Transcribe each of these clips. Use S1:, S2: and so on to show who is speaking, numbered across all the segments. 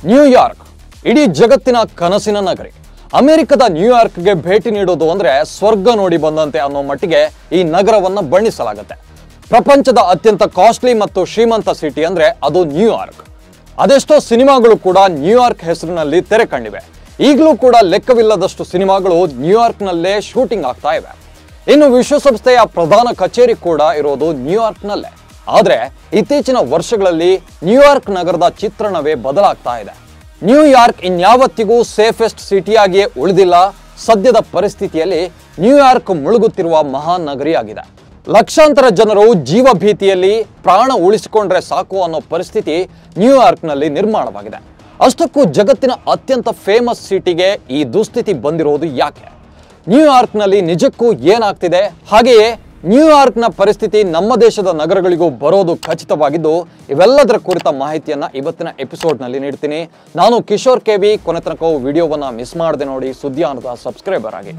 S1: New York ಇಡೀ ಜಗತ್ತಿನ ಕನಸಿನ ನಗರಿ ಅಮೆರಿಕದ ನ್ಯೂಯಾರ್ಕ್ಗೆ ಭೇಟಿ ನೀಡೋದು ಅಂದ್ರೆ ಸ್ವರ್ಗ ನೋಡಿ ಬಂದಂತೆ ಅನ್ನೋ ಮಟ್ಟಿಗೆ ಈ ನಗರವನ್ನ ಬಣ್ಣಿಸಲಾಗುತ್ತೆ ಪ್ರಪಂಚದ ಅತ್ಯಂತ ಕಾಸ್ಟ್ಲಿ ಮತ್ತು ಶ್ರೀಮಂತ ಸಿಟಿ ಅಂದ್ರೆ ಅದು ನ್ಯೂಯಾರ್ಕ್ ಅದೆಷ್ಟೋ ಸಿನಿಮಾಗಳು ಕೂಡ ನ್ಯೂಯಾರ್ಕ್ ಹೆಸರಿನಲ್ಲಿ ತೆರೆ ಕಂಡಿವೆ ಈಗಲೂ ಕೂಡ ಲೆಕ್ಕವಿಲ್ಲದಷ್ಟು ಸಿನಿಮಾಗಳು ನ್ಯೂಯಾರ್ಕ್ನಲ್ಲೇ ಶೂಟಿಂಗ್ ಆಗ್ತಾ ಇವೆ ಇನ್ನು ವಿಶ್ವಸಂಸ್ಥೆಯ ಪ್ರಧಾನ ಕಚೇರಿ ಕೂಡ ಇರೋದು ನ್ಯೂಯಾರ್ಕ್ನಲ್ಲೇ ಆದರೆ ಇತ್ತೀಚಿನ ವರ್ಷಗಳಲ್ಲಿ ನ್ಯೂಯಾರ್ಕ್ ನಗರದ ಚಿತ್ರಣವೇ ಬದಲಾಗ್ತಾ ಇದೆ ನ್ಯೂಯಾರ್ಕ್ ಇನ್ಯಾವತ್ತಿಗೂ ಸೇಫೆಸ್ಟ್ ಸಿಟಿಯಾಗಿಯೇ ಉಳಿದಿಲ್ಲ ಸದ್ಯದ ಪರಿಸ್ಥಿತಿಯಲ್ಲಿ ನ್ಯೂಯಾರ್ಕ್ ಮುಳುಗುತ್ತಿರುವ ಮಹಾನ್ ನಗರಿಯಾಗಿದೆ ಲಕ್ಷಾಂತರ ಜನರು ಜೀವ ಭೀತಿಯಲ್ಲಿ ಪ್ರಾಣ ಉಳಿಸಿಕೊಂಡ್ರೆ ಸಾಕು ಅನ್ನೋ ಪರಿಸ್ಥಿತಿ ನ್ಯೂಯಾರ್ಕ್ನಲ್ಲಿ ನಿರ್ಮಾಣವಾಗಿದೆ ಅಷ್ಟಕ್ಕೂ ಜಗತ್ತಿನ ಅತ್ಯಂತ ಫೇಮಸ್ ಸಿಟಿಗೆ ಈ ದುಸ್ಥಿತಿ ಬಂದಿರೋದು ಯಾಕೆ ನ್ಯೂಯಾರ್ಕ್ನಲ್ಲಿ ನಿಜಕ್ಕೂ ಏನಾಗ್ತಿದೆ ಹಾಗೆಯೇ ನ್ಯೂಯಾರ್ಕ್ನ ಪರಿಸ್ಥಿತಿ ನಮ್ಮ ದೇಶದ ನಗರಗಳಿಗೂ ಬರೋದು ಖಚಿತವಾಗಿದ್ದು ಇವೆಲ್ಲದರ ಕುರಿತ ಮಾಹಿತಿಯನ್ನ ಇವತ್ತಿನ ಎಪಿಸೋಡ್ನಲ್ಲಿ ನೀಡ್ತೀನಿ ನಾನು ಕಿಶೋರ್ ಕೆವಿ ಕೊನೆ ತನಕ ವಿಡಿಯೋವನ್ನ ಮಿಸ್ ಮಾಡದೆ ನೋಡಿ ಸುದ್ದಿಯಾನದ ಸಬ್ಸ್ಕ್ರೈಬರ್ ಆಗಿ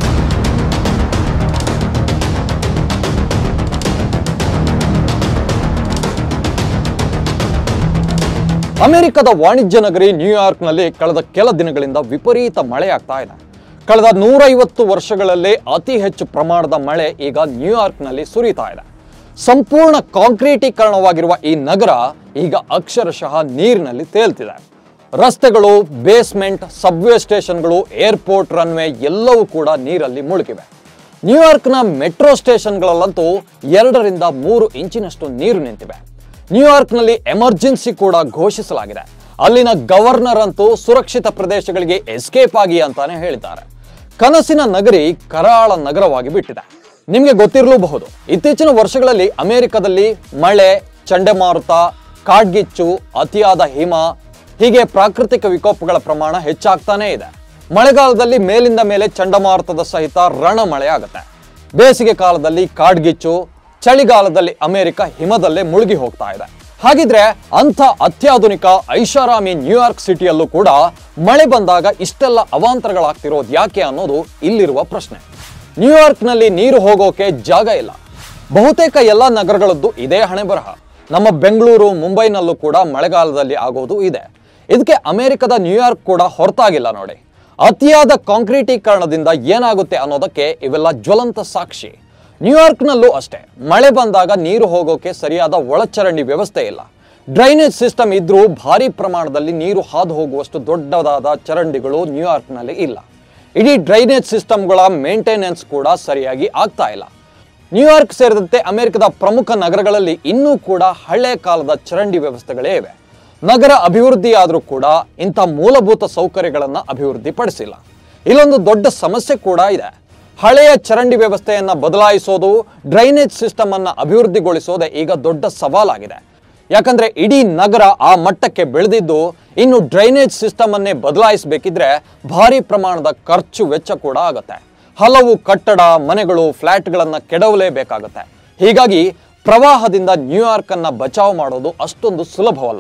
S1: ಅಮೆರಿಕದ ವಾಣಿಜ್ಯ ನಗರಿ ನ್ಯೂಯಾರ್ಕ್ನಲ್ಲಿ ಕಳೆದ ಕೆಲ ದಿನಗಳಿಂದ ವಿಪರೀತ ಮಳೆಯಾಗ್ತಾ ಇದೆ ಕಳೆದ ನೂರೈವತ್ತು ವರ್ಷಗಳಲ್ಲಿ ಅತಿ ಹೆಚ್ಚು ಪ್ರಮಾಣದ ಮಳೆ ಈಗ ನ್ಯೂಯಾರ್ಕ್ನಲ್ಲಿ ಸುರಿತಾ ಇದೆ ಸಂಪೂರ್ಣ ಕಾಂಕ್ರೀಟೀಕರಣವಾಗಿರುವ ಈ ನಗರ ಈಗ ಅಕ್ಷರಶಃ ನೀರಿನಲ್ಲಿ ತೇಲ್ತಿದೆ ರಸ್ತೆಗಳು ಬೇಸ್ಮೆಂಟ್ ಸಬ್ವೇ ಸ್ಟೇಷನ್ಗಳು ಏರ್ಪೋರ್ಟ್ ರನ್ವೇ ಎಲ್ಲವೂ ಕೂಡ ನೀರಲ್ಲಿ ಮುಳುಗಿವೆ ನ್ಯೂಯಾರ್ಕ್ನ ಮೆಟ್ರೋ ಸ್ಟೇಷನ್ಗಳಲ್ಲಂತೂ ಎರಡರಿಂದ ಮೂರು ಇಂಚಿನಷ್ಟು ನೀರು ನಿಂತಿವೆ ನ್ಯೂಯಾರ್ಕ್ನಲ್ಲಿ ಎಮರ್ಜೆನ್ಸಿ ಕೂಡ ಘೋಷಿಸಲಾಗಿದೆ ಅಲ್ಲಿನ ಗವರ್ನರ್ ಅಂತೂ ಸುರಕ್ಷಿತ ಪ್ರದೇಶಗಳಿಗೆ ಎಸ್ಕೇಪ್ ಆಗಿ ಅಂತಾನೆ ಹೇಳಿದ್ದಾರೆ ಕನಸಿನ ನಗರಿ ಕರಾಳ ನಗರವಾಗಿ ಬಿಟ್ಟಿದೆ ನಿಮಗೆ ಗೊತ್ತಿರಲೂಬಹುದು ಇತ್ತೀಚಿನ ವರ್ಷಗಳಲ್ಲಿ ಅಮೆರಿಕದಲ್ಲಿ ಮಳೆ ಚಂಡಮಾರುತ ಕಾಡ್ಗಿಚ್ಚು ಅತಿಯಾದ ಹಿಮ ಹೀಗೆ ಪ್ರಾಕೃತಿಕ ವಿಕೋಪಗಳ ಪ್ರಮಾಣ ಹೆಚ್ಚಾಗ್ತಾನೇ ಇದೆ ಮಳೆಗಾಲದಲ್ಲಿ ಮೇಲಿಂದ ಮೇಲೆ ಚಂಡಮಾರುತದ ಸಹಿತ ರಣ ಮಳೆ ಆಗುತ್ತೆ ಬೇಸಿಗೆ ಕಾಲದಲ್ಲಿ ಕಾಡ್ಗಿಚ್ಚು ಚಳಿಗಾಲದಲ್ಲಿ ಅಮೆರಿಕ ಹಿಮದಲ್ಲೇ ಮುಳುಗಿ ಹೋಗ್ತಾ ಇದೆ ಹಾಗಿದ್ರೆ ಅಂಥ ಅತ್ಯಾಧುನಿಕ ಐಷಾರಾಮಿ ನ್ಯೂಯಾರ್ಕ್ ಸಿಟಿಯಲ್ಲೂ ಕೂಡ ಮಳೆ ಬಂದಾಗ ಇಷ್ಟೆಲ್ಲ ಅವಾಂತರಗಳಾಗ್ತಿರೋದು ಯಾಕೆ ಅನ್ನೋದು ಇಲ್ಲಿರುವ ಪ್ರಶ್ನೆ ನ್ಯೂಯಾರ್ಕ್ನಲ್ಲಿ ನೀರು ಹೋಗೋಕೆ ಜಾಗ ಇಲ್ಲ ಬಹುತೇಕ ಎಲ್ಲ ನಗರಗಳದ್ದು ಇದೇ ಹಣೆ ಬರಹ ನಮ್ಮ ಬೆಂಗಳೂರು ಮುಂಬೈನಲ್ಲೂ ಕೂಡ ಮಳೆಗಾಲದಲ್ಲಿ ಆಗೋದು ಇದೆ ಇದಕ್ಕೆ ಅಮೆರಿಕದ ನ್ಯೂಯಾರ್ಕ್ ಕೂಡ ಹೊರತಾಗಿಲ್ಲ ನೋಡಿ ಅತಿಯಾದ ಕಾಂಕ್ರೀಟೀಕರಣದಿಂದ ಏನಾಗುತ್ತೆ ಅನ್ನೋದಕ್ಕೆ ಇವೆಲ್ಲ ಜ್ವಲಂತ ಸಾಕ್ಷಿ ನ್ಯೂಯಾರ್ಕ್ನಲ್ಲೂ ಅಷ್ಟೇ ಮಳೆ ಬಂದಾಗ ನೀರು ಹೋಗೋಕೆ ಸರಿಯಾದ ಒಳಚರಂಡಿ ವ್ಯವಸ್ಥೆ ಇಲ್ಲ ಡ್ರೈನೇಜ್ ಸಿಸ್ಟಮ್ ಇದ್ರೂ ಭಾರಿ ಪ್ರಮಾಣದಲ್ಲಿ ನೀರು ಹಾದು ಹೋಗುವಷ್ಟು ದೊಡ್ಡದಾದ ಚರಂಡಿಗಳು ನ್ಯೂಯಾರ್ಕ್ನಲ್ಲಿ ಇಲ್ಲ ಇಡೀ ಡ್ರೈನೇಜ್ ಸಿಸ್ಟಮ್ಗಳ ಮೇಂಟೆನೆನ್ಸ್ ಕೂಡ ಸರಿಯಾಗಿ ಆಗ್ತಾ ಇಲ್ಲ ನ್ಯೂಯಾರ್ಕ್ ಸೇರಿದಂತೆ ಅಮೆರಿಕದ ಪ್ರಮುಖ ನಗರಗಳಲ್ಲಿ ಇನ್ನೂ ಕೂಡ ಹಳೆ ಕಾಲದ ಚರಂಡಿ ವ್ಯವಸ್ಥೆಗಳೇ ಇವೆ ನಗರ ಅಭಿವೃದ್ಧಿ ಆದರೂ ಕೂಡ ಇಂಥ ಮೂಲಭೂತ ಸೌಕರ್ಯಗಳನ್ನು ಅಭಿವೃದ್ಧಿಪಡಿಸಿಲ್ಲ ಇಲ್ಲೊಂದು ದೊಡ್ಡ ಸಮಸ್ಯೆ ಕೂಡ ಇದೆ ಹಳೆಯ ಚರಂಡಿ ವ್ಯವಸ್ಥೆಯನ್ನ ಬದಲಾಯಿಸೋದು ಡ್ರೈನೇಜ್ ಸಿಸ್ಟಮ್ ಅನ್ನ ಅಭಿವೃದ್ಧಿಗೊಳಿಸೋದೇ ಈಗ ದೊಡ್ಡ ಸವಾಲಾಗಿದೆ ಯಾಕಂದ್ರೆ ಇಡೀ ನಗರ ಆ ಮಟ್ಟಕ್ಕೆ ಬೆಳೆದಿದ್ದು ಇನ್ನು ಡ್ರೈನೇಜ್ ಸಿಸ್ಟಮ್ ಅನ್ನೇ ಬದಲಾಯಿಸಬೇಕಿದ್ರೆ ಭಾರಿ ಪ್ರಮಾಣದ ಖರ್ಚು ವೆಚ್ಚ ಕೂಡ ಆಗುತ್ತೆ ಹಲವು ಕಟ್ಟಡ ಮನೆಗಳು ಫ್ಲ್ಯಾಟ್ಗಳನ್ನು ಕೆಡವಲೇಬೇಕಾಗುತ್ತೆ ಹೀಗಾಗಿ ಪ್ರವಾಹದಿಂದ ನ್ಯೂಯಾರ್ಕ್ ಅನ್ನ ಬಚಾವ್ ಮಾಡೋದು ಅಷ್ಟೊಂದು ಸುಲಭವಲ್ಲ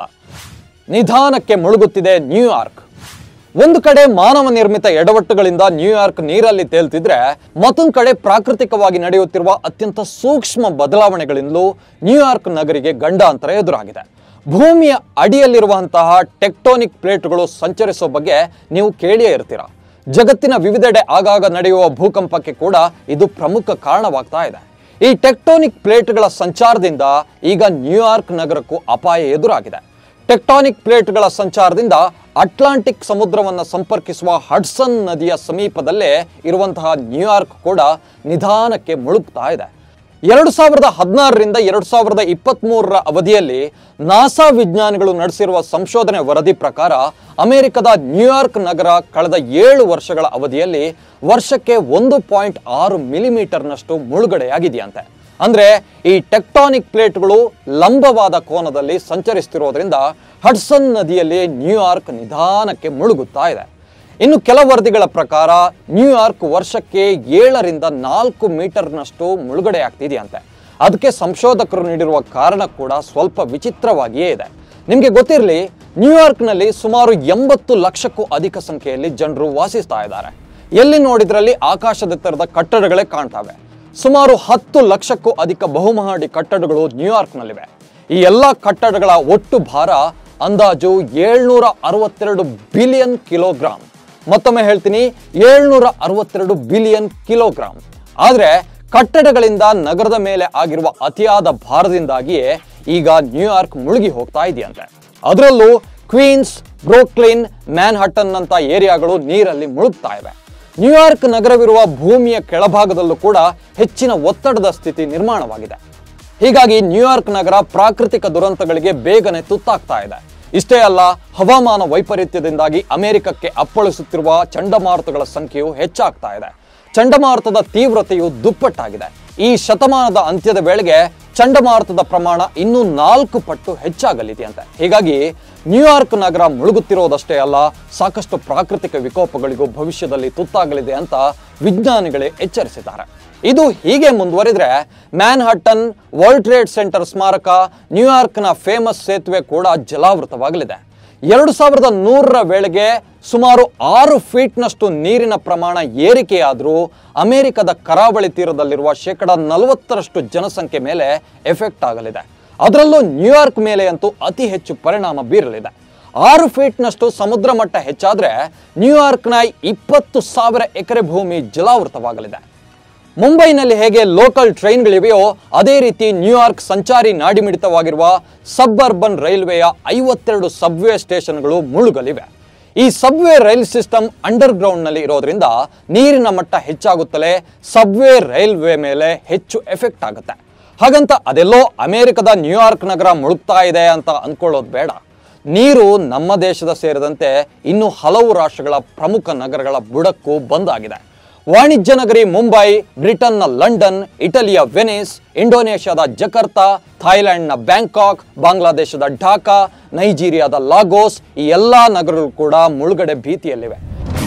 S1: ನಿಧಾನಕ್ಕೆ ಮುಳುಗುತ್ತಿದೆ ನ್ಯೂಯಾರ್ಕ್ ಒಂದು ಕಡೆ ಮಾನವ ನಿರ್ಮಿತ ಎಡವಟ್ಟುಗಳಿಂದ ನ್ಯೂಯಾರ್ಕ್ ನೀರಲ್ಲಿ ತೇಲ್ತಿದ್ರೆ ಮತ್ತೊಂದು ಕಡೆ ಪ್ರಾಕೃತಿಕವಾಗಿ ನಡೆಯುತ್ತಿರುವ ಅತ್ಯಂತ ಸೂಕ್ಷ್ಮ ಬದಲಾವಣೆಗಳಿಂದಲೂ ನ್ಯೂಯಾರ್ಕ್ ನಗರಿಗೆ ಗಂಡಾಂತರ ಎದುರಾಗಿದೆ ಭೂಮಿಯ ಅಡಿಯಲ್ಲಿರುವಂತಹ ಟೆಕ್ಟೋನಿಕ್ ಪ್ಲೇಟ್ಗಳು ಸಂಚರಿಸೋ ಬಗ್ಗೆ ನೀವು ಕೇಳಿಯೇ ಇರ್ತೀರ ಜಗತ್ತಿನ ವಿವಿಧೆಡೆ ಆಗಾಗ ನಡೆಯುವ ಭೂಕಂಪಕ್ಕೆ ಕೂಡ ಇದು ಪ್ರಮುಖ ಕಾರಣವಾಗ್ತಾ ಇದೆ ಈ ಟೆಕ್ಟೋನಿಕ್ ಪ್ಲೇಟ್ಗಳ ಸಂಚಾರದಿಂದ ಈಗ ನ್ಯೂಯಾರ್ಕ್ ನಗರಕ್ಕೂ ಅಪಾಯ ಎದುರಾಗಿದೆ ಟೆಕ್ಟಾನಿಕ್ ಪ್ಲೇಟ್ಗಳ ಸಂಚಾರದಿಂದ ಅಟ್ಲಾಂಟಿಕ್ ಸಮುದ್ರವನ್ನು ಸಂಪರ್ಕಿಸುವ ಹಡ್ಸನ್ ನದಿಯ ಸಮೀಪದಲ್ಲೇ ಇರುವಂತಹ ನ್ಯೂಯಾರ್ಕ್ ಕೂಡ ನಿಧಾನಕ್ಕೆ ಮುಳುಗ್ತಾ ಇದೆ ಎರಡು ಸಾವಿರದ ಹದಿನಾರರಿಂದ ಎರಡು ಸಾವಿರದ ಇಪ್ಪತ್ತ್ಮೂರರ ಅವಧಿಯಲ್ಲಿ ನಾಸಾ ವಿಜ್ಞಾನಿಗಳು ನಡೆಸಿರುವ ಸಂಶೋಧನೆ ವರದಿ ಪ್ರಕಾರ ಅಮೆರಿಕದ ನ್ಯೂಯಾರ್ಕ್ ನಗರ ಕಳೆದ ಏಳು ವರ್ಷಗಳ ಅವಧಿಯಲ್ಲಿ ವರ್ಷಕ್ಕೆ ಒಂದು ಪಾಯಿಂಟ್ ಆರು ಮಿಲಿಮೀಟರ್ನಷ್ಟು ಮುಳುಗಡೆಯಾಗಿದೆಯಂತೆ ಅಂದ್ರೆ ಈ ಟೆಕ್ಟಾನಿಕ್ ಪ್ಲೇಟ್ಗಳು ಲಂಬವಾದ ಕೋನದಲ್ಲಿ ಸಂಚರಿಸ್ತಿರೋದ್ರಿಂದ ಹಡ್ಸನ್ ನದಿಯಲ್ಲಿ ನ್ಯೂಯಾರ್ಕ್ ನಿಧಾನಕ್ಕೆ ಮುಳುಗುತ್ತಾ ಇದೆ ಇನ್ನು ಕೆಲ ವರದಿಗಳ ಪ್ರಕಾರ ನ್ಯೂಯಾರ್ಕ್ ವರ್ಷಕ್ಕೆ ಏಳರಿಂದ ನಾಲ್ಕು ಮೀಟರ್ನಷ್ಟು ಮುಳುಗಡೆ ಆಗ್ತಿದೆಯಂತೆ ಅದಕ್ಕೆ ಸಂಶೋಧಕರು ನೀಡಿರುವ ಕಾರಣ ಕೂಡ ಸ್ವಲ್ಪ ವಿಚಿತ್ರವಾಗಿಯೇ ಇದೆ ನಿಮಗೆ ಗೊತ್ತಿರಲಿ ನ್ಯೂಯಾರ್ಕ್ನಲ್ಲಿ ಸುಮಾರು ಎಂಬತ್ತು ಲಕ್ಷಕ್ಕೂ ಅಧಿಕ ಸಂಖ್ಯೆಯಲ್ಲಿ ಜನರು ವಾಸಿಸ್ತಾ ಇದ್ದಾರೆ ಎಲ್ಲಿ ನೋಡಿದ್ರಲ್ಲಿ ಆಕಾಶದೆತ್ತರದ ಕಟ್ಟಡಗಳೇ ಕಾಣ್ತವೆ ಸುಮಾರು ಹತ್ತು ಲಕ್ಷಕ್ಕೂ ಅಧಿಕ ಬಹುಮಹಡಿ ಕಟ್ಟಡಗಳು ನ್ಯೂಯಾರ್ಕ್ನಲ್ಲಿವೆ ಈ ಎಲ್ಲ ಕಟ್ಟಡಗಳ ಒಟ್ಟು ಭಾರ ಅಂದಾಜು ಏಳ್ನೂರ ಅರವತ್ತೆರಡು ಬಿಲಿಯನ್ ಕಿಲೋಗ್ರಾಂ ಮತ್ತೊಮ್ಮೆ ಹೇಳ್ತೀನಿ ಏಳ್ನೂರ ಅರವತ್ತೆರಡು ಬಿಲಿಯನ್ ಕಿಲೋಗ್ರಾಂ ಆದರೆ ಕಟ್ಟಡಗಳಿಂದ ನಗರದ ಮೇಲೆ ಆಗಿರುವ ಅತಿಯಾದ ಭಾರದಿಂದಾಗಿಯೇ ಈಗ ನ್ಯೂಯಾರ್ಕ್ ಮುಳುಗಿ ಹೋಗ್ತಾ ಇದೆಯಂತೆ ಅದರಲ್ಲೂ ಕ್ವೀನ್ಸ್ ಬ್ರೋಕ್ಲಿನ್ ಮ್ಯಾನ್ಹಟನ್ ಅಂತ ಏರಿಯಾಗಳು ನೀರಲ್ಲಿ ಮುಳುಗ್ತಾ ಇವೆ ನ್ಯೂಯಾರ್ಕ್ ನಗರವಿರುವ ಭೂಮಿಯ ಕೆಳಭಾಗದಲ್ಲೂ ಕೂಡ ಹೆಚ್ಚಿನ ಒತ್ತಡದ ಸ್ಥಿತಿ ನಿರ್ಮಾಣವಾಗಿದೆ ಹೀಗಾಗಿ ನ್ಯೂಯಾರ್ಕ್ ನಗರ ಪ್ರಾಕೃತಿಕ ದುರಂತಗಳಿಗೆ ಬೇಗನೆ ತುತ್ತಾಗ್ತಾ ಇದೆ ಇಷ್ಟೇ ಅಲ್ಲ ಹವಾಮಾನ ವೈಪರೀತ್ಯದಿಂದಾಗಿ ಅಮೆರಿಕಕ್ಕೆ ಅಪ್ಪಳಿಸುತ್ತಿರುವ ಚಂಡಮಾರುತಗಳ ಸಂಖ್ಯೆಯು ಹೆಚ್ಚಾಗ್ತಾ ಇದೆ ಚಂಡಮಾರುತದ ತೀವ್ರತೆಯು ದುಪ್ಪಟ್ಟಾಗಿದೆ ಈ ಶತಮಾನದ ಅಂತ್ಯದ ವೇಳೆಗೆ ಚಂಡಮಾರುತದ ಪ್ರಮಾಣ ಇನ್ನೂ ನಾಲ್ಕು ಪಟ್ಟು ಹೆಚ್ಚಾಗಲಿದೆಯಂತೆ ಹೀಗಾಗಿ ನ್ಯೂಯಾರ್ಕ್ ನಗರ ಮುಳುಗುತ್ತಿರೋದಷ್ಟೇ ಅಲ್ಲ ಸಾಕಷ್ಟು ಪ್ರಾಕೃತಿಕ ವಿಕೋಪಗಳಿಗೂ ಭವಿಷ್ಯದಲ್ಲಿ ತುತ್ತಾಗಲಿದೆ ಅಂತ ವಿಜ್ಞಾನಿಗಳೇ ಎಚ್ಚರಿಸಿದ್ದಾರೆ ಇದು ಹೀಗೆ ಮುಂದುವರಿದ್ರೆ ಮ್ಯಾನ್ಹಟನ್ ವರ್ಲ್ಡ್ ಟ್ರೇಡ್ ಸೆಂಟರ್ ಸ್ಮಾರಕ ನ್ಯೂಯಾರ್ಕ್ನ ಫೇಮಸ್ ಸೇತುವೆ ಕೂಡ ಜಲಾವೃತವಾಗಲಿದೆ ಎರಡು ಸಾವಿರದ ನೂರರ ವೇಳೆಗೆ ಸುಮಾರು ಆರು ಫೀಟ್ನಷ್ಟು ನೀರಿನ ಪ್ರಮಾಣ ಏರಿಕೆಯಾದರೂ ಅಮೆರಿಕದ ಕರಾವಳಿ ತೀರದಲ್ಲಿರುವ ಶೇಕಡ ನಲವತ್ತರಷ್ಟು ಜನಸಂಖ್ಯೆ ಮೇಲೆ ಎಫೆಕ್ಟ್ ಆಗಲಿದೆ ಅದರಲ್ಲೂ ನ್ಯೂಯಾರ್ಕ್ ಮೇಲೆ ಅಂತೂ ಅತಿ ಹೆಚ್ಚು ಪರಿಣಾಮ ಬೀರಲಿದೆ ಆರು ಫೀಟ್ನಷ್ಟು ಸಮುದ್ರ ಮಟ್ಟ ಹೆಚ್ಚಾದರೆ ನ್ಯೂಯಾರ್ಕ್ನ ಇಪ್ಪತ್ತು ಸಾವಿರ ಎಕರೆ ಭೂಮಿ ಜಲಾವೃತವಾಗಲಿದೆ ಮುಂಬೈನಲ್ಲಿ ಹೇಗೆ ಲೋಕಲ್ ಟ್ರೈನ್ಗಳಿವೆಯೋ ಅದೇ ರೀತಿ ನ್ಯೂಯಾರ್ಕ್ ಸಂಚಾರಿ ನಾಡಿಮಿಡಿತವಾಗಿರುವ ಸಬ್ ಅರ್ಬನ್ ರೈಲ್ವೆಯ ಐವತ್ತೆರಡು ಸಬ್ವೇ ಸ್ಟೇಷನ್ಗಳು ಮುಳುಗಲಿವೆ ಈ ಸಬ್ವೇ ರೈಲ್ ಸಿಸ್ಟಮ್ ಅಂಡರ್ ಗ್ರೌಂಡ್ನಲ್ಲಿ ಇರೋದ್ರಿಂದ ನೀರಿನ ಮಟ್ಟ ಹೆಚ್ಚಾಗುತ್ತಲೇ ಸಬ್ವೇ ರೈಲ್ವೆ ಮೇಲೆ ಹೆಚ್ಚು ಎಫೆಕ್ಟ್ ಆಗುತ್ತೆ ಹಾಗಂತ ಅದೆಲ್ಲೋ ಅಮೆರಿಕದ ನ್ಯೂಯಾರ್ಕ್ ನಗರ ಮುಳುಗ್ತಾ ಇದೆ ಅಂತ ಅಂದ್ಕೊಳ್ಳೋದು ಬೇಡ ನೀರು ನಮ್ಮ ದೇಶದ ಸೇರಿದಂತೆ ಇನ್ನು ಹಲವು ರಾಷ್ಟ್ರಗಳ ಪ್ರಮುಖ ನಗರಗಳ ಬುಡಕ್ಕೂ ಬಂದಾಗಿದೆ ವಾಣಿಜ್ಯ ನಗರಿ ಮುಂಬೈ ಬ್ರಿಟನ್ನ ಲಂಡನ್ ಇಟಲಿಯ ವೆನಿಸ್ ಇಂಡೋನೇಷ್ಯಾದ ಜಕರ್ತಾ ಥಾಯ್ಲೆಂಡ್ನ ಬ್ಯಾಂಕಾಕ್ ಬಾಂಗ್ಲಾದೇಶದ ಢಾಕಾ ನೈಜೀರಿಯಾದ ಲಾಗೋಸ್ ಈ ಎಲ್ಲ ನಗರಗಳು ಕೂಡ ಮುಳುಗಡೆ ಭೀತಿಯಲ್ಲಿವೆ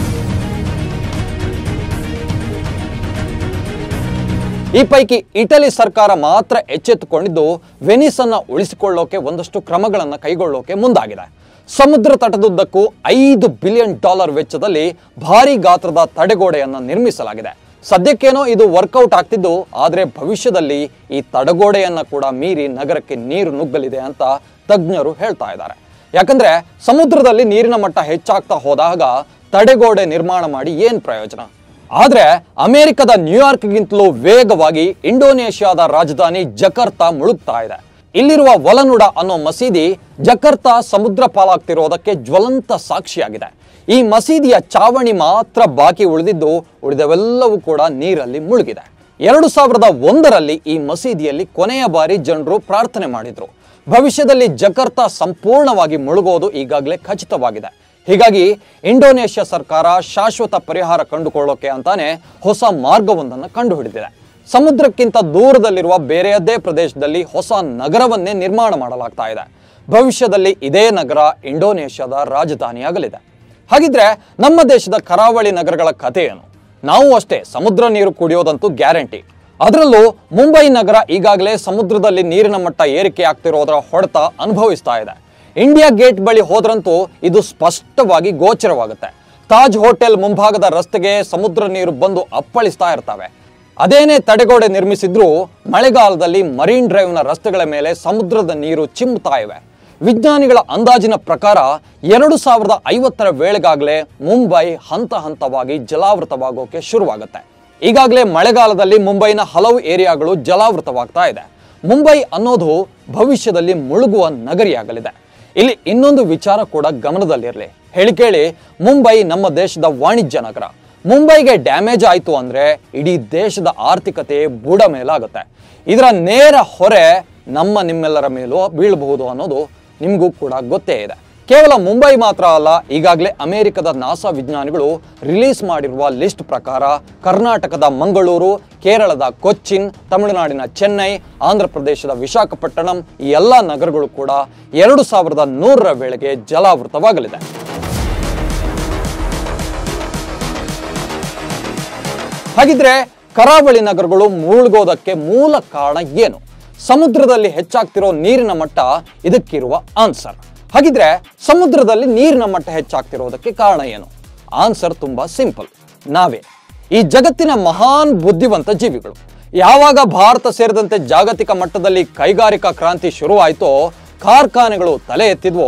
S1: ಈ ಪೈಕಿ ಇಟಲಿ ಸರ್ಕಾರ ಮಾತ್ರ ಎಚ್ಚೆತ್ತುಕೊಂಡಿದ್ದು ವೆನಿಸ್ ಅನ್ನ ಉಳಿಸಿಕೊಳ್ಳೋಕೆ ಒಂದಷ್ಟು ಕ್ರಮಗಳನ್ನು ಕೈಗೊಳ್ಳೋಕೆ ಮುಂದಾಗಿದೆ ಸಮುದ್ರ ತಟದುದ್ದಕ್ಕೂ ಐದು ಬಿಲಿಯನ್ ಡಾಲರ್ ವೆಚ್ಚದಲ್ಲಿ ಭಾರಿ ಗಾತ್ರದ ತಡೆಗೋಡೆಯನ್ನು ನಿರ್ಮಿಸಲಾಗಿದೆ ಸದ್ಯಕ್ಕೇನೋ ಇದು ವರ್ಕೌಟ್ ಆಗ್ತಿದ್ದು ಆದರೆ ಭವಿಷ್ಯದಲ್ಲಿ ಈ ತಡೆಗೋಡೆಯನ್ನ ಕೂಡ ಮೀರಿ ನಗರಕ್ಕೆ ನೀರು ನುಗ್ಗಲಿದೆ ಅಂತ ತಜ್ಞರು ಹೇಳ್ತಾ ಇದ್ದಾರೆ ಯಾಕಂದ್ರೆ ಸಮುದ್ರದಲ್ಲಿ ನೀರಿನ ಮಟ್ಟ ಹೆಚ್ಚಾಗ್ತಾ ಹೋದಾಗ ತಡೆಗೋಡೆ ನಿರ್ಮಾಣ ಮಾಡಿ ಏನ್ ಪ್ರಯೋಜನ ಆದ್ರೆ ಅಮೆರಿಕದ ನ್ಯೂಯಾರ್ಕ್ಗಿಂತಲೂ ವೇಗವಾಗಿ ಇಂಡೋನೇಷ್ಯಾದ ರಾಜಧಾನಿ ಜಕರ್ತಾ ಮುಳುಗ್ತಾ ಇದೆ ಇಲ್ಲಿರುವ ವಲನುಡ ಅನ್ನೋ ಮಸೀದಿ ಜಕರ್ತಾ ಸಮುದ್ರ ಪಾಲಾಗ್ತಿರೋದಕ್ಕೆ ಜ್ವಲಂತ ಸಾಕ್ಷಿಯಾಗಿದೆ ಈ ಮಸೀದಿಯ ಚಾವಣಿ ಮಾತ್ರ ಬಾಕಿ ಉಳಿದಿದ್ದು ಉಳಿದವೆಲ್ಲವೂ ಕೂಡ ನೀರಲ್ಲಿ ಮುಳುಗಿದೆ ಎರಡು ಸಾವಿರದ ಒಂದರಲ್ಲಿ ಈ ಮಸೀದಿಯಲ್ಲಿ ಕೊನೆಯ ಬಾರಿ ಜನರು ಪ್ರಾರ್ಥನೆ ಮಾಡಿದ್ರು ಭವಿಷ್ಯದಲ್ಲಿ ಜಕರ್ತಾ ಸಂಪೂರ್ಣವಾಗಿ ಮುಳುಗೋದು ಈಗಾಗಲೇ ಖಚಿತವಾಗಿದೆ ಹೀಗಾಗಿ ಇಂಡೋನೇಷ್ಯಾ ಸರ್ಕಾರ ಶಾಶ್ವತ ಪರಿಹಾರ ಕಂಡುಕೊಳ್ಳೋಕೆ ಅಂತಾನೆ ಹೊಸ ಮಾರ್ಗವೊಂದನ್ನು ಕಂಡುಹಿಡಿದಿದೆ ಸಮುದ್ರಕ್ಕಿಂತ ದೂರದಲ್ಲಿರುವ ಬೇರೆಯದ್ದೇ ಪ್ರದೇಶದಲ್ಲಿ ಹೊಸ ನಗರವನ್ನೇ ನಿರ್ಮಾಣ ಮಾಡಲಾಗ್ತಾ ಇದೆ ಭವಿಷ್ಯದಲ್ಲಿ ಇದೇ ನಗರ ಇಂಡೋನೇಷ್ಯಾದ ರಾಜಧಾನಿಯಾಗಲಿದೆ ಹಾಗಿದ್ರೆ ನಮ್ಮ ದೇಶದ ಕರಾವಳಿ ನಗರಗಳ ಕಥೆ ಏನು ನಾವು ಅಷ್ಟೇ ಸಮುದ್ರ ನೀರು ಕುಡಿಯೋದಂತೂ ಗ್ಯಾರಂಟಿ ಅದರಲ್ಲೂ ಮುಂಬೈ ನಗರ ಈಗಾಗಲೇ ಸಮುದ್ರದಲ್ಲಿ ನೀರಿನ ಮಟ್ಟ ಏರಿಕೆ ಆಗ್ತಿರೋದರ ಹೊಡೆತ ಅನುಭವಿಸ್ತಾ ಇದೆ ಇಂಡಿಯಾ ಗೇಟ್ ಬಳಿ ಹೋದ್ರಂತೂ ಇದು ಸ್ಪಷ್ಟವಾಗಿ ಗೋಚರವಾಗುತ್ತೆ ತಾಜ್ ಹೋಟೆಲ್ ಮುಂಭಾಗದ ರಸ್ತೆಗೆ ಸಮುದ್ರ ನೀರು ಬಂದು ಅಪ್ಪಳಿಸ್ತಾ ಇರ್ತವೆ ಅದೇನೇ ತಡೆಗೋಡೆ ನಿರ್ಮಿಸಿದ್ರೂ ಮಳೆಗಾಲದಲ್ಲಿ ಮರೀನ್ ಡ್ರೈವ್ನ ರಸ್ತೆಗಳ ಮೇಲೆ ಸಮುದ್ರದ ನೀರು ಚಿಮ್ಮುತ್ತಾ ಇವೆ ವಿಜ್ಞಾನಿಗಳ ಅಂದಾಜಿನ ಪ್ರಕಾರ ಎರಡು ಸಾವಿರದ ಐವತ್ತರ ವೇಳೆಗಾಗಲೇ ಮುಂಬೈ ಹಂತ ಹಂತವಾಗಿ ಜಲಾವೃತವಾಗೋಕೆ ಶುರುವಾಗುತ್ತೆ ಈಗಾಗಲೇ ಮಳೆಗಾಲದಲ್ಲಿ ಮುಂಬೈನ ಹಲವು ಏರಿಯಾಗಳು ಜಲಾವೃತವಾಗ್ತಾ ಇದೆ ಮುಂಬೈ ಅನ್ನೋದು ಭವಿಷ್ಯದಲ್ಲಿ ಮುಳುಗುವ ನಗರಿಯಾಗಲಿದೆ ಇಲ್ಲಿ ಇನ್ನೊಂದು ವಿಚಾರ ಕೂಡ ಗಮನದಲ್ಲಿರಲಿ ಹೇಳಿ ಕೇಳಿ ಮುಂಬೈ ನಮ್ಮ ದೇಶದ ವಾಣಿಜ್ಯ ನಗರ ಮುಂಬೈಗೆ ಡ್ಯಾಮೇಜ್ ಆಯಿತು ಅಂದ್ರೆ ಇಡೀ ದೇಶದ ಆರ್ಥಿಕತೆ ಬುಡ ಮೇಲಾಗುತ್ತೆ ಇದರ ನೇರ ಹೊರೆ ನಮ್ಮ ನಿಮ್ಮೆಲ್ಲರ ಮೇಲೂ ಬೀಳಬಹುದು ಅನ್ನೋದು ನಿಮಗೂ ಕೂಡ ಗೊತ್ತೇ ಇದೆ ಕೇವಲ ಮುಂಬೈ ಮಾತ್ರ ಅಲ್ಲ ಈಗಾಗಲೇ ಅಮೆರಿಕದ ನಾಸಾ ವಿಜ್ಞಾನಿಗಳು ರಿಲೀಸ್ ಮಾಡಿರುವ ಲಿಸ್ಟ್ ಪ್ರಕಾರ ಕರ್ನಾಟಕದ ಮಂಗಳೂರು ಕೇರಳದ ಕೊಚ್ಚಿನ್ ತಮಿಳುನಾಡಿನ ಚೆನ್ನೈ ಆಂಧ್ರ ಪ್ರದೇಶದ ವಿಶಾಖಪಟ್ಟಣಂ ಈ ಎಲ್ಲ ನಗರಗಳು ಕೂಡ ಎರಡು ಸಾವಿರದ ನೂರರ ವೇಳೆಗೆ ಜಲಾವೃತವಾಗಲಿದೆ ಹಾಗಿದ್ರೆ ಕರಾವಳಿ ನಗರಗಳು ಮುಳುಗೋದಕ್ಕೆ ಮೂಲ ಕಾರಣ ಏನು ಸಮುದ್ರದಲ್ಲಿ ಹೆಚ್ಚಾಗ್ತಿರೋ ನೀರಿನ ಮಟ್ಟ ಇದಕ್ಕಿರುವ ಆನ್ಸರ್ ಹಾಗಿದ್ರೆ ಸಮುದ್ರದಲ್ಲಿ ನೀರಿನ ಮಟ್ಟ ಹೆಚ್ಚಾಗ್ತಿರೋದಕ್ಕೆ ಕಾರಣ ಏನು ಆನ್ಸರ್ ತುಂಬಾ ಸಿಂಪಲ್ ನಾವೇ ಈ ಜಗತ್ತಿನ ಮಹಾನ್ ಬುದ್ಧಿವಂತ ಜೀವಿಗಳು ಯಾವಾಗ ಭಾರತ ಸೇರಿದಂತೆ ಜಾಗತಿಕ ಮಟ್ಟದಲ್ಲಿ ಕೈಗಾರಿಕಾ ಕ್ರಾಂತಿ ಶುರುವಾಯಿತೋ ಕಾರ್ಖಾನೆಗಳು ತಲೆ ಎತ್ತಿದ್ವೋ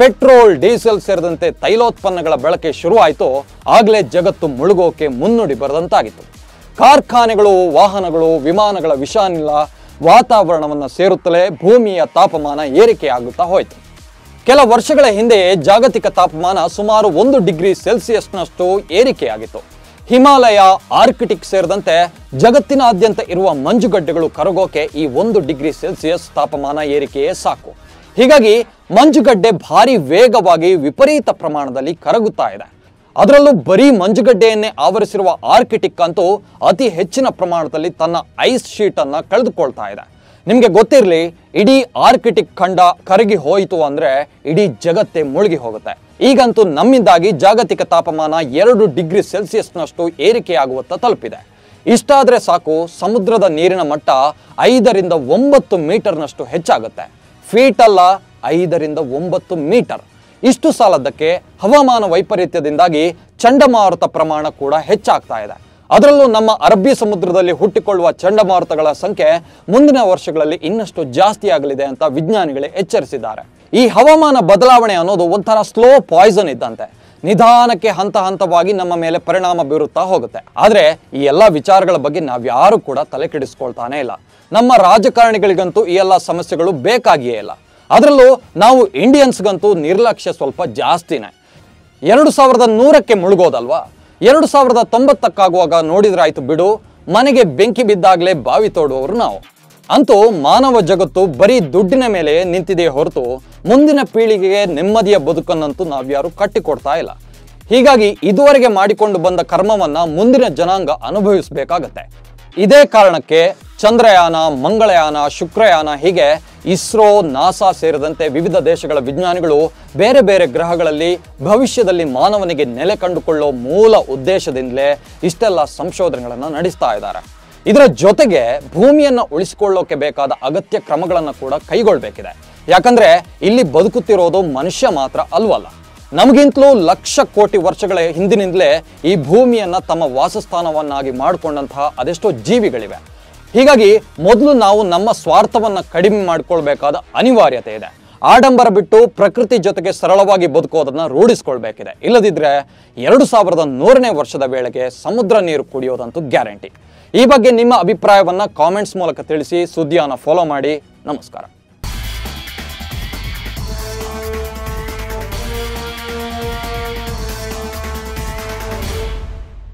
S1: ಪೆಟ್ರೋಲ್ ಡೀಸೆಲ್ ಸೇರಿದಂತೆ ತೈಲೋತ್ಪನ್ನಗಳ ಬಳಕೆ ಶುರುವಾಯಿತು ಆಗಲೇ ಜಗತ್ತು ಮುಳುಗೋಕೆ ಮುನ್ನುಡಿ ಬರೆದಂತಾಗಿತ್ತು ಕಾರ್ಖಾನೆಗಳು ವಾಹನಗಳು ವಿಮಾನಗಳ ವಿಷಾನಿಲ ವಾತಾವರಣವನ್ನು ಸೇರುತ್ತಲೇ ಭೂಮಿಯ ತಾಪಮಾನ ಏರಿಕೆಯಾಗುತ್ತಾ ಹೋಯಿತು ಕೆಲ ವರ್ಷಗಳ ಹಿಂದೆಯೇ ಜಾಗತಿಕ ತಾಪಮಾನ ಸುಮಾರು ಒಂದು ಡಿಗ್ರಿ ಸೆಲ್ಸಿಯಸ್ನಷ್ಟು ಏರಿಕೆಯಾಗಿತ್ತು ಹಿಮಾಲಯ ಆರ್ಕಿಟಿಕ್ ಸೇರಿದಂತೆ ಜಗತ್ತಿನಾದ್ಯಂತ ಇರುವ ಮಂಜುಗಡ್ಡೆಗಳು ಕರಗೋಕೆ ಈ ಒಂದು ಡಿಗ್ರಿ ಸೆಲ್ಸಿಯಸ್ ತಾಪಮಾನ ಏರಿಕೆಯೇ ಸಾಕು ಹೀಗಾಗಿ ಮಂಜುಗಡ್ಡೆ ಭಾರಿ ವೇಗವಾಗಿ ವಿಪರೀತ ಪ್ರಮಾಣದಲ್ಲಿ ಕರಗುತ್ತಾ ಇದೆ ಅದರಲ್ಲೂ ಬರೀ ಮಂಜುಗಡ್ಡೆಯನ್ನೇ ಆವರಿಸಿರುವ ಆರ್ಕಿಟಿಕ್ ಅಂತೂ ಅತಿ ಹೆಚ್ಚಿನ ಪ್ರಮಾಣದಲ್ಲಿ ತನ್ನ ಐಸ್ ಶೀಟ್ ಅನ್ನ ಕಳೆದುಕೊಳ್ತಾ ಇದೆ ನಿಮಗೆ ಗೊತ್ತಿರಲಿ ಇಡೀ ಆರ್ಕಿಟಿಕ್ ಖಂಡ ಕರಗಿ ಹೋಯಿತು ಅಂದ್ರೆ ಇಡೀ ಜಗತ್ತೇ ಮುಳುಗಿ ಹೋಗುತ್ತೆ ಈಗಂತೂ ನಮ್ಮಿಂದಾಗಿ ಜಾಗತಿಕ ತಾಪಮಾನ ಎರಡು ಡಿಗ್ರಿ ಸೆಲ್ಸಿಯಸ್ನಷ್ಟು ಏರಿಕೆಯಾಗುವತ್ತ ತಲುಪಿದೆ ಇಷ್ಟಾದ್ರೆ ಸಾಕು ಸಮುದ್ರದ ನೀರಿನ ಮಟ್ಟ ಐದರಿಂದ ಒಂಬತ್ತು ಮೀಟರ್ನಷ್ಟು ಹೆಚ್ಚಾಗುತ್ತೆ ಫೀಟ್ ಅಲ್ಲ ಐದರಿಂದ ಒಂಬತ್ತು ಮೀಟರ್ ಇಷ್ಟು ಸಾಲದ್ದಕ್ಕೆ ಹವಾಮಾನ ವೈಪರೀತ್ಯದಿಂದಾಗಿ ಚಂಡಮಾರುತ ಪ್ರಮಾಣ ಕೂಡ ಹೆಚ್ಚಾಗ್ತಾ ಇದೆ ಅದರಲ್ಲೂ ನಮ್ಮ ಅರಬ್ಬಿ ಸಮುದ್ರದಲ್ಲಿ ಹುಟ್ಟಿಕೊಳ್ಳುವ ಚಂಡಮಾರುತಗಳ ಸಂಖ್ಯೆ ಮುಂದಿನ ವರ್ಷಗಳಲ್ಲಿ ಇನ್ನಷ್ಟು ಜಾಸ್ತಿ ಆಗಲಿದೆ ಅಂತ ವಿಜ್ಞಾನಿಗಳೇ ಎಚ್ಚರಿಸಿದ್ದಾರೆ ಈ ಹವಾಮಾನ ಬದಲಾವಣೆ ಅನ್ನೋದು ಒಂಥರ ಸ್ಲೋ ಪಾಯ್ಸನ್ ಇದ್ದಂತೆ ನಿಧಾನಕ್ಕೆ ಹಂತ ಹಂತವಾಗಿ ನಮ್ಮ ಮೇಲೆ ಪರಿಣಾಮ ಬೀರುತ್ತಾ ಹೋಗುತ್ತೆ ಆದ್ರೆ ಈ ಎಲ್ಲ ವಿಚಾರಗಳ ಬಗ್ಗೆ ನಾವ್ಯಾರು ಕೂಡ ತಲೆ ಕೆಡಿಸ್ಕೊಳ್ತಾನೆ ಇಲ್ಲ ನಮ್ಮ ರಾಜಕಾರಣಿಗಳಿಗಂತೂ ಈ ಎಲ್ಲ ಸಮಸ್ಯೆಗಳು ಬೇಕಾಗಿಯೇ ಇಲ್ಲ ಅದರಲ್ಲೂ ನಾವು ಇಂಡಿಯನ್ಸ್ಗಂತೂ ನಿರ್ಲಕ್ಷ್ಯ ಸ್ವಲ್ಪ ಜಾಸ್ತಿನೇ ಎರಡು ಸಾವಿರದ ನೂರಕ್ಕೆ ಮುಳುಗೋದಲ್ವಾ ಎರಡು ಸಾವಿರದ ತೊಂಬತ್ತಕ್ಕಾಗುವಾಗ ನೋಡಿದ್ರಾಯ್ತು ಬಿಡು ಮನೆಗೆ ಬೆಂಕಿ ಬಿದ್ದಾಗಲೇ ಬಾವಿ ತೋಡುವವರು ನಾವು ಅಂತೂ ಮಾನವ ಜಗತ್ತು ಬರೀ ದುಡ್ಡಿನ ಮೇಲೆ ನಿಂತಿದೆ ಹೊರತು ಮುಂದಿನ ಪೀಳಿಗೆಗೆ ನೆಮ್ಮದಿಯ ಬದುಕನ್ನಂತೂ ನಾವ್ಯಾರು ಕಟ್ಟಿಕೊಡ್ತಾ ಇಲ್ಲ ಹೀಗಾಗಿ ಇದುವರೆಗೆ ಮಾಡಿಕೊಂಡು ಬಂದ ಕರ್ಮವನ್ನ ಮುಂದಿನ ಜನಾಂಗ ಅನುಭವಿಸಬೇಕಾಗತ್ತೆ ಇದೇ ಕಾರಣಕ್ಕೆ ಚಂದ್ರಯಾನ ಮಂಗಳಯಾನ ಶುಕ್ರಯಾನ ಹೀಗೆ ಇಸ್ರೋ ನಾಸಾ ಸೇರಿದಂತೆ ವಿವಿಧ ದೇಶಗಳ ವಿಜ್ಞಾನಿಗಳು ಬೇರೆ ಬೇರೆ ಗ್ರಹಗಳಲ್ಲಿ ಭವಿಷ್ಯದಲ್ಲಿ ಮಾನವನಿಗೆ ನೆಲೆ ಕಂಡುಕೊಳ್ಳೋ ಮೂಲ ಉದ್ದೇಶದಿಂದಲೇ ಇಷ್ಟೆಲ್ಲ ಸಂಶೋಧನೆಗಳನ್ನು ನಡೆಸ್ತಾ ಇದ್ದಾರೆ ಇದರ ಜೊತೆಗೆ ಭೂಮಿಯನ್ನು ಉಳಿಸಿಕೊಳ್ಳೋಕೆ ಬೇಕಾದ ಅಗತ್ಯ ಕ್ರಮಗಳನ್ನು ಕೂಡ ಕೈಗೊಳ್ಬೇಕಿದೆ ಯಾಕಂದ್ರೆ ಇಲ್ಲಿ ಬದುಕುತ್ತಿರೋದು ಮನುಷ್ಯ ಮಾತ್ರ ಅಲ್ವಲ್ಲ ನಮಗಿಂತಲೂ ಲಕ್ಷ ಕೋಟಿ ವರ್ಷಗಳ ಹಿಂದಿನಿಂದಲೇ ಈ ಭೂಮಿಯನ್ನ ತಮ್ಮ ವಾಸಸ್ಥಾನವನ್ನಾಗಿ ಮಾಡಿಕೊಂಡಂತಹ ಅದೆಷ್ಟೋ ಜೀವಿಗಳಿವೆ ಹೀಗಾಗಿ ಮೊದಲು ನಾವು ನಮ್ಮ ಸ್ವಾರ್ಥವನ್ನ ಕಡಿಮೆ ಮಾಡಿಕೊಳ್ಬೇಕಾದ ಅನಿವಾರ್ಯತೆ ಇದೆ ಆಡಂಬರ ಬಿಟ್ಟು ಪ್ರಕೃತಿ ಜೊತೆಗೆ ಸರಳವಾಗಿ ಬದುಕೋದನ್ನ ರೂಢಿಸ್ಕೊಳ್ಬೇಕಿದೆ ಇಲ್ಲದಿದ್ರೆ ಎರಡು ಸಾವಿರದ ನೂರನೇ ವರ್ಷದ ವೇಳೆಗೆ ಸಮುದ್ರ ನೀರು ಕುಡಿಯೋದಂತೂ ಗ್ಯಾರಂಟಿ ಈ ಬಗ್ಗೆ ನಿಮ್ಮ ಅಭಿಪ್ರಾಯವನ್ನ ಕಾಮೆಂಟ್ಸ್ ಮೂಲಕ ತಿಳಿಸಿ ಸುದ್ದಿಯನ್ನು ಫಾಲೋ ಮಾಡಿ ನಮಸ್ಕಾರ